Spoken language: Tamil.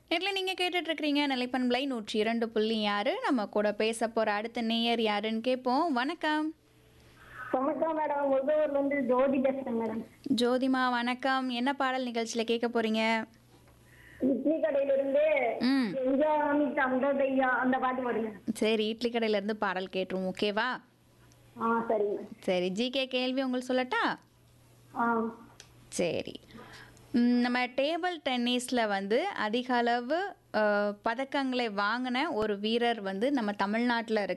நேரில் நீங்கள் கேட்டுட்டு இருக்கிறீங்க நிலைப்பண்பலை நூற்றி இரண்டு புள்ளி யாரு நம்ம கூட பேச போகிற அடுத்த நேயர் யாருன்னு கேட்போம் வணக்கம் வணக்கம் மேடம் முகவூர்ல இருந்து ஜோதி பேசுறேன் மேடம் ஜோதிமா வணக்கம் என்ன பாடல் நிகழ்ச்சியில் கேட்க போகிறீங்க இட்லி கடையில இருந்து ம் எஞ்சாமி தந்ததையா அந்த பாட்டு பாடுங்க சரி இட்லி கடையிலேருந்து பாடல் கேட்டுருவோம் ஓகேவா ஆ சரிங்க சரி ஜிகே கேள்வி உங்களுக்கு சொல்லட்டா ஆ சரி ம், நம்ம டேபிள் டென்னிஸில் வந்து அதிக அளவு அஹ், பதக்கங்களை வாங்கின ஒரு வீரர் வந்து நம்ம தமிழ்நாட்டில் இருக்க